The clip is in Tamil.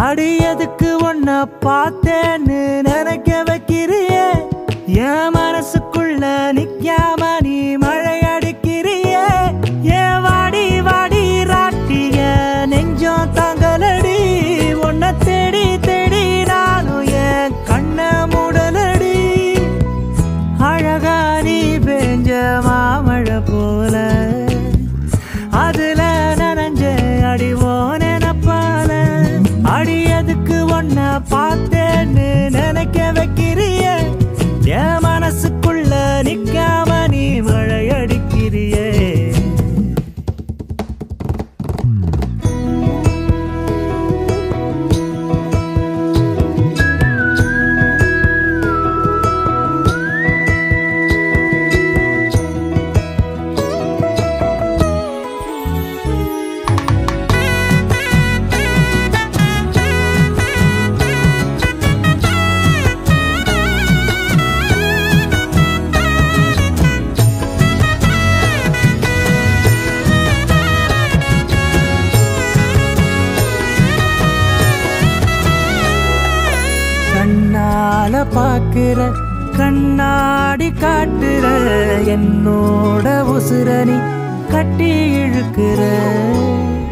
அடியதுக்கு ஒன்ன பார்த்தேன்னு நினைக்க வைக்கிறியே என் மனசுக்குள்ள நிக்காம நீ மழை அடிக்கிறியே ஏன் வாடி வாடி ராட்டிய நெஞ்சம் தாங்கலடி உன்னை தேடி தேடி நானும் என் கண்ண மூடலடி அழகா நீ பெஞ்ச மாமழை போல அதுல நனைஞ்ச அடிவோ நினப்பால அடியதுக்கு ஒன்ன பார்த்தேன்னு நினைக்க வைக்கிறிய என் மனசுக்குள்ள நிக்காம நீ மழை அடிக்கிறியே கண்ணால பாக்குற கண்ணாடி காட்டுற என்னோட உசுரணி கட்டி இழுக்கிற